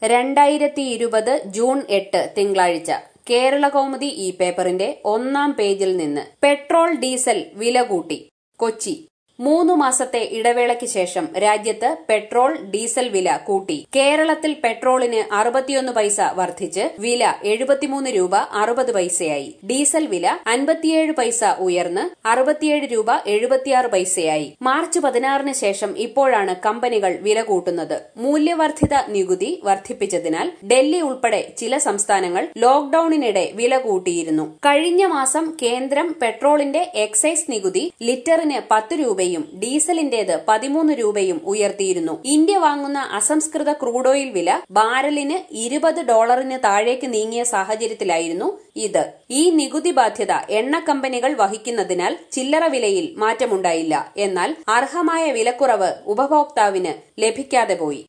രണ്ടായിരത്തി ഇരുപത് ജൂൺ എട്ട് തിങ്കളാഴ്ച കേരള കൗമുദി ഈ പേപ്പറിന്റെ ഒന്നാം പേജിൽ നിന്ന് പെട്രോൾ ഡീസൽ വില കൂട്ടി കൊച്ചി മൂന്നു മാസത്തെ ഇടവേളയ്ക്ക് ശേഷം രാജ്യത്ത് പെട്രോൾ ഡീസൽ വില കൂട്ടി കേരളത്തിൽ പെട്രോളിന് അറുപത്തിയൊന്ന് പൈസ വർദ്ധിച്ച് വില എഴുപത്തിമൂന്ന് രൂപ അറുപത് പൈസയായി ഡീസൽ വില അൻപത്തിയേഴ് പൈസ ഉയർന്ന് അറുപത്തിയേഴ് രൂപ എഴുപത്തിയാറ് പൈസയായി മാർച്ച് പതിനാറിന് ശേഷം ഇപ്പോഴാണ് കമ്പനികൾ വില കൂട്ടുന്നത് മൂല്യവർദ്ധിത നികുതി വർദ്ധിപ്പിച്ചതിനാൽ ഡൽഹി ഉൾപ്പെടെ ചില സംസ്ഥാനങ്ങൾ ലോക്ഡൌണിനിടെ വില കൂട്ടിയിരുന്നു കഴിഞ്ഞ മാസം കേന്ദ്രം പെട്രോളിന്റെ എക്സൈസ് നികുതി ലിറ്ററിന് പത്ത് രൂപയും ഡീസലിന്റേത് പതിമൂന്ന് രൂപയും ഉയർത്തിയിരുന്നു ഇന്ത്യ വാങ്ങുന്ന അസംസ്കൃത ക്രൂഡ് ഓയിൽ വില ബാരലിന് ഇരുപത് ഡോളറിന് താഴേക്ക് നീങ്ങിയ സാഹചര്യത്തിലായിരുന്നു ഇത് ഈ നികുതി ബാധ്യത എണ്ണ കമ്പനികൾ വഹിക്കുന്നതിനാൽ ചില്ലറ വിലയിൽ മാറ്റമുണ്ടായില്ല എന്നാൽ അർഹമായ വിലക്കുറവ് ഉപഭോക്താവിന് ലഭിക്കാതെ പോയി